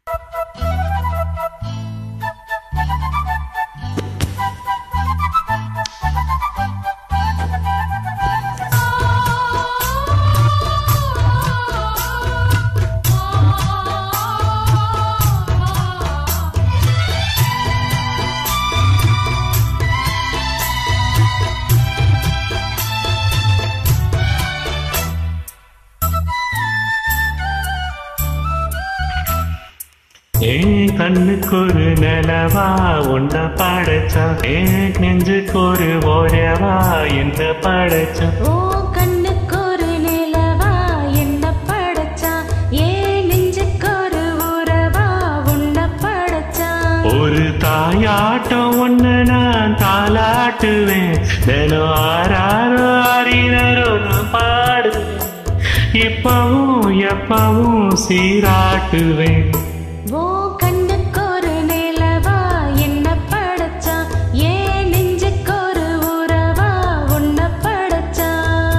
ஏன் கண்ணுக்கு ஒரு நிலவா உன்ன படைச்சா ஏன் நெஞ்சுக்கு ஒரு ஓரவா என்ன படைச்சா ஓ கண்ணுக்கு ஒரு நிலவா என்ன படைச்சா ஏன் நெஞ்சுக்கு ஒரு உறவா உன்னை படைச்சா ஒரு தாயாட்டம் ஒண்ணு நான் தாலாட்டுவேன் தினம் ஆறாரோ அறிஞரோ நான் பாடுவேன் இப்பவும் எப்பவும் சீராட்டுவேன் ஓ கண்ணுக்கு ஒரு நிலவா என்ன படைச்சா ஏன் நெஞ்சுக்கு ஒரு உறவா உன்னை படைச்சா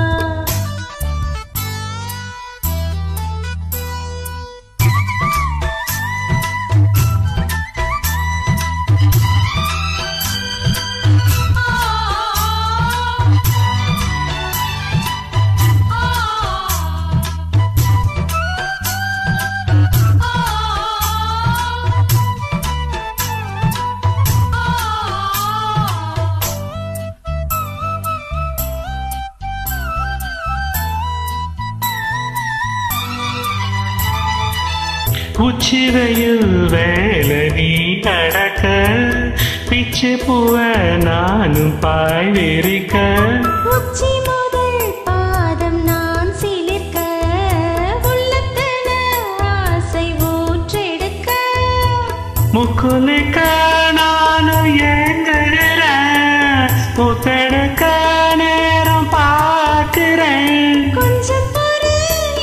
உச்சி வெயில் வேலை நீ நடக்க பிச்சு பூவ நானும் பாய் விரிக்க உச்சி முதல் பாதம் நான் சிலிர்க்க உள்ளத்தன ஆசை ஊற்றெடுக்க முக்குலிக்க நானும் ஏங்குறேன் முத்தெடுக்க நேரம் பார்க்கிறேன் கொஞ்சம் பொறு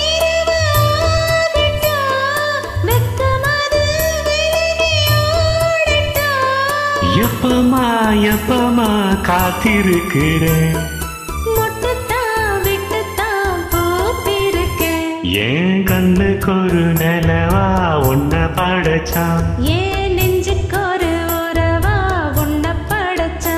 இரவாகட்டும் வெக்கமது விலகியோடட்டும் எப்பமா எப்பமா காத்திருக்கிறேன் மொட்டுத்தான் விட்டுத்தான் பூத்திருக்கேன் ஏன் கண்ணுக்கு ஒரு நிலவா உன்னை படைச்சான் ஏன் நெஞ்சுக்கு ஒரு உறவா உன்னை படைச்சா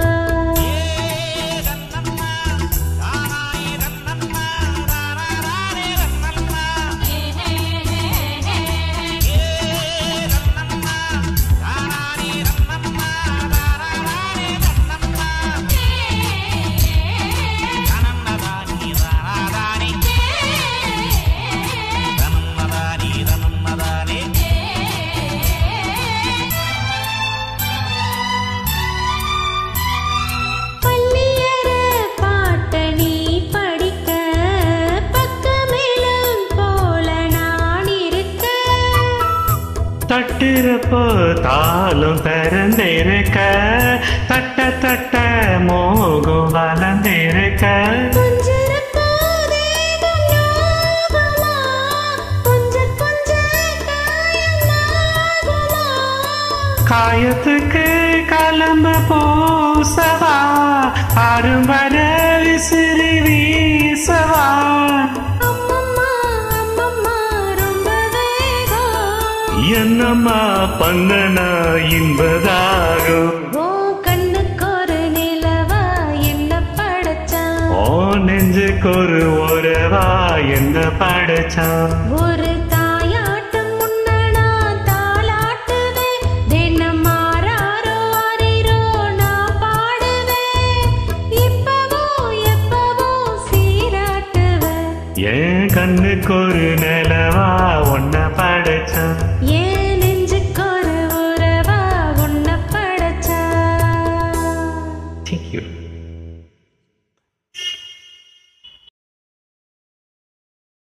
பள்ளியற பாட்ட நீ படிக்க பக்கமேளம் போல நான் இருக்க தட்டுறப்போ தாளம் திறந்திருக்க தட்ட தட்ட மோகம் வளர்ந்திருக்க கொஞ்சிருப்போ தேகம் ஞாபகமா, கொஞ்சம் கொஞ்சம் காயமாகுமா. காயத்துக்கு கலம்ப பூசவா ஆறும் வர விசிறி வீசவா அம்மம்மா, அம்மம்மா, ரொம்ப வேகம். என்னம்மா பண்ணனா இன்பதாகும் ஓ கண்ணுக்கு ஒரு நிலவா என்ன படைச்சான் ஓ நெஞ்சுக்கு ஒரு உறவா என்ன படைச்சான் ஒரு தாயாட்டம் முன்ன நான் தாலாட்டுவேன் தினம் மாறாரோ அறிரோ நான் பாடுவேன் இப்பவோ எப்பவோ சீராட்டுவேன் என் கண்ணுக்கு ஒரு நிலவா